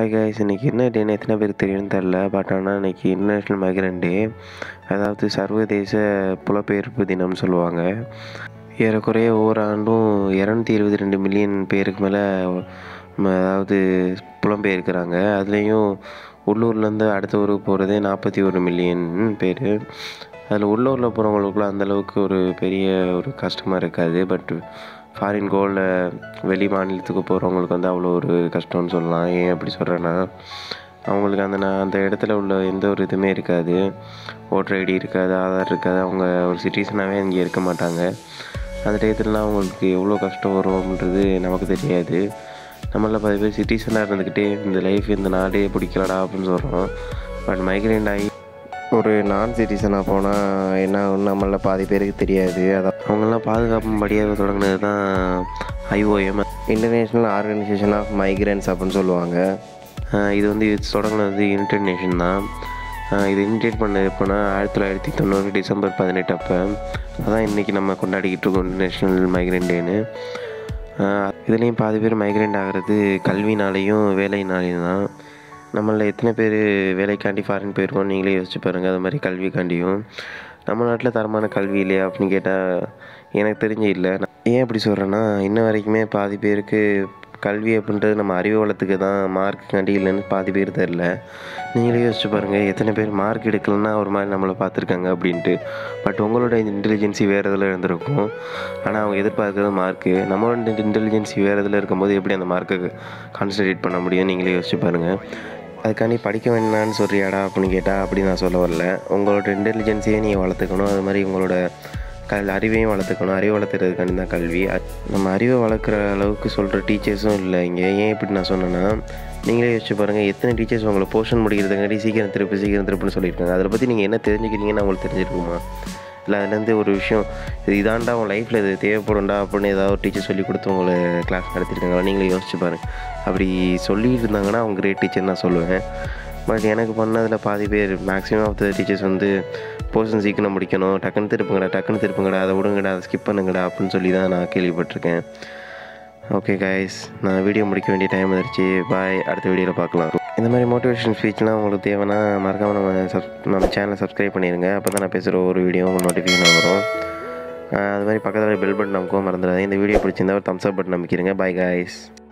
hi guys இன்றைக்கி என்ன டேன்னு எத்தனை பேருக்கு தெரியும்னு தெரில பட் ஆனால் இன்றைக்கி இன்டர்நேஷ்னல் மைக்ரண்ட் டே அதாவது சர்வதேச புலப்பெயர்ப்பு தினம்னு சொல்லுவாங்க ஏறக்குறைய ஒவ்வொரு ஆண்டும் இரநூத்தி இருபத்தி ரெண்டு மில்லியன் பேருக்கு மேலே அதாவது புலம்பெயர்க்கிறாங்க அதுலேயும் உள்ளூர்லேருந்து அடுத்த ஊருக்கு போகிறதே நாற்பத்தி ஒரு மில்லியன் பேர் அதில் உள்ளூரில் போகிறவங்களுக்குலாம் அந்தளவுக்கு ஒரு பெரிய ஒரு கஷ்டமாக இருக்காது பட் ஃபாரின் கோலில் வெளி மாநிலத்துக்கு போகிறவங்களுக்கு வந்து அவ்வளோ ஒரு கஷ்டம்னு சொல்லலாம் ஏன் அப்படி சொல்கிறேன்னா அவங்களுக்கு அந்த ந- அந்த இடத்துல உள்ள எந்த ஒரு இதுவுமே இருக்காது ஓட்டர் ஐடி இருக்காது ஆதார் இருக்காது அவங்க ஒரு சிட்டிசனாகவே இங்கே இருக்க மாட்டாங்க அந்த டயத்துலலாம் அவங்களுக்கு எவ்வளோ கஷ்டம் வரும் அப்படின்றது நமக்கு தெரியாது நம்மள பாதி பேர் சிட்டிசனாக இருந்துக்கிட்டே இந்த லைஃப் இந்த நாடே பிடிக்கலடா அப்படின்னு சொல்கிறோம் பட் மைக்ரேண்ட் ஆகி ஒரு நான் சிட்டிசனாக போனால் என்ன ஆகும்னு நம்மள பாதி பேருக்கு தெரியாது அதான் அவங்கெல்லாம் பாதுகாப்பு படியாக தொடங்கினது தான் IOM international organisation of migrants அப்படின்னு சொல்லுவாங்க ஆஹ் இது வந்து இது தொடங்கினது வந்து யுனைடெட் நேஷன் தான் ஆஹ் இது இனிஷியேட் பண்ணது எப்போனா ஆயிரத்தி தொள்ளாயிரத்தி தொண்ணூறு டிசம்பர் பதினெட்டு அப்போ அதான் இன்றைக்கி நம்ம கொண்டாடிக்கிட்டு இருக்கோம் இன்டர்நேஷ்னல் மைக்ரேண்ட் டேன்னு இதுலேயும் பாதி பேர் மைக்ரேண்ட் ஆகிறது கல்வினாலேயும் வேலைனாலேயும் தான் நம்மளில் எத்தனை பேர் வேலைக்காண்டி ஃபாரின் போயிருக்கோம் நீங்களே யோசிச்சு பாருங்கள் அது மாதிரி கல்விக்காண்டியும் நம்ம நாட்டில் தரமான கல்வி இல்லையா அப்படின்னு கேட்டால் எனக்கு தெரிஞ்சு இல்லை நான் ஏன் அப்படி சொல்கிறேன்னா இன்ன வரைக்குமே பாதி பேருக்கு கல்வி அப்படின்றது நம்ம அறிவு வளத்துக்கு தான் மார்க் காண்டி இல்லைன்னு பாதி பேர் தெரில நீங்களே யோசிச்சு பாருங்கள் எத்தனை பேர் மார்க் எடுக்கலன்னா ஒரு மாதிரி நம்மளை பார்த்துருக்காங்க அப்படின்ட்டு பட் உங்களோட இன்டெலிஜென்சி வேறு இதில் இருந்திருக்கும் ஆனால் அவங்க எதிர்பார்க்குறது மார்க்கு நம்மளோட இன்டெலிஜென்சி வேறு இதில் இருக்கும்போது எப்படி அந்த மார்க்கை கான்சன்ட்ரேட் பண்ண முடியும் நீங்களே யோசிச்சு பாருங்கள் அதுக்காண்டி படிக்க வேண்டாம்னு சொல்றியாடா அப்படின்னு கேட்டால் அப்படி நான் சொல்ல வரல உங்களோட இன்டெலிஜென்ஸையே நீங்கள் வளர்த்துக்கணும் அது மாதிரி உங்களோட கல் அறிவையும் வளர்த்துக்கணும் அறிவை வளர்த்துறதுக்காண்டி தான் கல்வி அ- நம்ம அறிவை வளர்க்குற அளவுக்கு சொல்கிற டீச்சர்ஸும் இல்லை இங்கே ஏன் இப்படி நான் சொன்னேன்னா நீங்களே யோசிச்சு பாருங்கள் எத்தனை டீச்சர்ஸ் உங்களை போர்ஷன் முடிக்கிறதுக்காண்டி சீக்கிரம் திருப்பு சீக்கிரம் திருப்புன்னு சொல்லியிருக்காங்க அதில் பற்றி நீங்கள் என்ன தெரிஞ்சுக்கிறீங்கன்னு அவங்களுக்கு தெரிஞ்சிருக்குமா இல்லை அதுலேருந்து ஒரு விஷயம் இது இதாண்டா உன் லைஃப்பில் இது தேவைப்படும்டா அப்படின்னு ஏதாவது ஒரு டீச்சர் சொல்லி கொடுத்து உங்களை கிளாஸ் நடத்திருக்காங்களா நீங்களே யோசிச்சு பாருங்க அப்படி சொல்லிட்டு இருந்தாங்கன்னா அவங்க கிரேட் டீச்சர் நான் சொல்லுவேன் பட் எனக்கு பண்ணதில் பாதி பேர் மேக்ஸிமம் ஆஃப் த டீச்சர்ஸ் வந்து போர்ஷன் சீக்கிரம் முடிக்கணும் டக்குன்னு திருப்புங்கடா டக்குன்னு திருப்புங்கடா அதை விடுங்கடா அதை ஸ்கிப் பண்ணுங்கடா அப்படின்னு சொல்லி தான் நான் கேள்விப்பட்டிருக்கேன் ஓகே கைஸ் நான் வீடியோ முடிக்க வேண்டிய டைம் வந்துருச்சு பாய் அடுத்த வீடியோவில் பார்க்கலாம் இந்த மாதிரி மோட்டிவேஷன் ஸ்பீச்லாம் உங்களுக்கு தேவைன்னா மறக்காமல் நம்ம சப் நம்ம சேனலை சப்ஸ்கிரைப் பண்ணிடுங்க அப்போ தான் நான் பேசுகிற ஒரு வீடியோ உங்களுக்கு நோட்டிஃபிகேஷன் வரும் ஆஹ் அது மாதிரி பக்கத்தில் பெல் பட்டன் நமக்கும் மறந்துடாதீங்க இந்த வீடியோ பிடிச்சிருந்தா ஒரு தம்ஸ் அப் பட்டன் அமைக்கிறீங்க பாய் கைஸ்